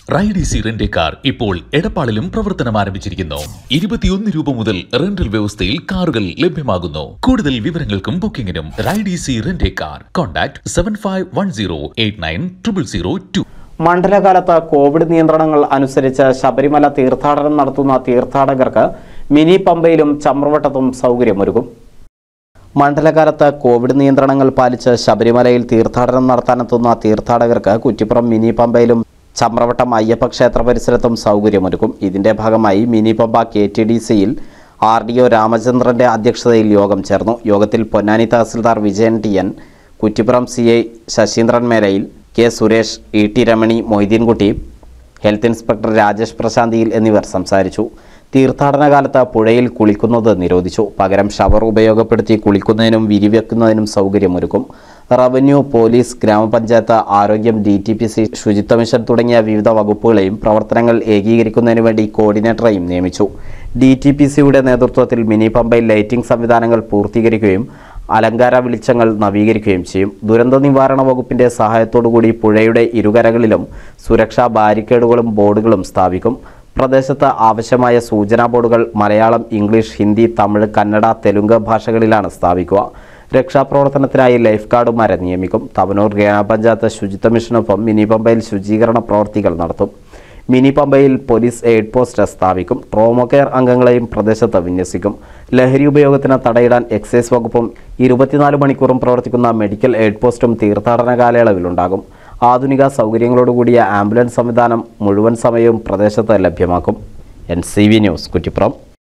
റൈഡീസി rent a car ഇപ്പോൾ എടപ്പാളിലും പ്രവർത്തനം ആരംഭിച്ചിരിക്കുന്നു ഇരുപത്തിയൊന്ന് രൂപ മുതൽ റെന്റൽ വ്യവസ്ഥയിൽ കാറുകൾ ലഭ്യമാകുന്നു കൂടുതൽ വിവരങ്ങൾക്കും ബുക്കിംഗിനും ride easy rent a car contact seven five one zero eight nine triple zero two മണ്ഡലകാലത്ത് കോവിഡ് നിയന്ത്രണങ്ങൾ അനുസരിച്ച് ശബരിമല തീർത്ഥാടനം നടത്തുന്ന തീർത്ഥാടകർക്ക് മിനി പമ്പയിലും ചമ്രവട്ടത്തും സൗകര്യമൊരുക്കും മണ്ഡലകാലത്ത് കോവിഡ് നിയന്ത്രണങ്ങൾ പാലിച്ച് ശബരിമലയിൽ തീർത്ഥാടനം നടത്താനെത്തുന്ന തീർത്ഥാടകർക്ക് കുറ്റിപ്പുറം മിനി പമ്പയിലും ചമ്രവട്ടം അയ്യപ്പ ക്ഷേത്ര പരിസരത്തും സൗകര്യമൊരുക്കും ഇതിന്റെ ഭാഗമായി mini Pamba K T D സിയിൽ ആർ ഡി ഒ രാമചന്ദ്രന്റെ അധ്യക്ഷതയിൽ യോഗം ചേർന്നു യോഗത്തിൽ പൊന്നാനി തഹസിൽദാർ Vijayan T N Kuttippuram C I Saseendran മേലയിൽ K Suresh E T Ramani Moideenkutty health inspector Rajesh പ്രശാന്തിയിൽ എന്നിവർ സംസാരിച്ചു തീർത്ഥാടന കാലത്ത് പുഴയിൽ കുളിക്കുന്നത് നിരോധിച്ചു പകരം ഷവർ ഉപയോഗപ്പെടുത്തി കുളിക്കുന്നതിനും വിരിവെക്കുന്നതിനും സൗകര്യമൊരുക്കും റവന്യൂ പോലീസ് ഗ്രാമപഞ്ചായത്ത് ആരോഗ്യം ഡി ടി പി സി ശുചിത്വ മിഷൻ തുടങ്ങിയ വിവിധ വകുപ്പുകളെയും പ്രവർത്തനങ്ങൾ ഏകീകരിക്കുന്നതിനു വേണ്ടി കോർഡിനേറ്ററെയും നിയമിച്ചു ഡി ടി പി സിയുടെ നേതൃത്വത്തിൽ മിനി പമ്പയിൽ ലൈറ്റിംഗ് സംവിധാനങ്ങൾ പൂർത്തീകരിക്കുകയും അലങ്കാര വെളിച്ചങ്ങൾ നവീകരിക്കുകയും ചെയ്യും ദുരന്ത നിവാരണ വകുപ്പിന്റെ സഹായത്തോടുകൂടി പുഴയുടെ ഇരുകരകളിലും സുരക്ഷാ ബാരിക്കേഡുകളും ബോർഡുകളും സ്ഥാപിക്കും പ്രദേശത്ത് ആവശ്യമായ സൂചനാ ബോർഡുകൾ മലയാളം ഇംഗ്ലീഷ് ഹിന്ദി തമിഴ് കന്നഡ തെലുങ്ക് ഭാഷകളിലാണ് സ്ഥാപിക്കുക രക്ഷാപ്രവർത്തനത്തിനായി ലൈഫ് ഗാർഡുമാരെ നിയമിക്കും തവനൂർ ഗ്രാമപഞ്ചായത്ത് ശുചിത്വ മിഷനൊപ്പം മിനി പമ്പയിൽ ശുചീകരണ പ്രവർത്തികൾ നടത്തും മിനി പമ്പയിൽ പോലീസ് എയ്ഡ് പോസ്റ്റ് സ്ഥാപിക്കും ട്രോമോ കെയർ അംഗങ്ങളെയും പ്രദേശത്ത് വിന്യസിക്കും ലഹരി ഉപയോഗത്തിന് തടയിടാൻ എക്സൈസ് വകുപ്പും ഇരുപത്തിനാല് മണിക്കൂറും പ്രവർത്തിക്കുന്ന മെഡിക്കൽ എയ്ഡ് പോസ്റ്റും തീർത്ഥാടന കാലയളവിലുണ്ടാകും ആധുനിക സൗകര്യങ്ങളോടുകൂടിയ ആംബുലൻസ് സംവിധാനം മുഴുവൻ സമയവും പ്രദേശത്ത് ലഭ്യമാക്കും N C V news Kuttippuram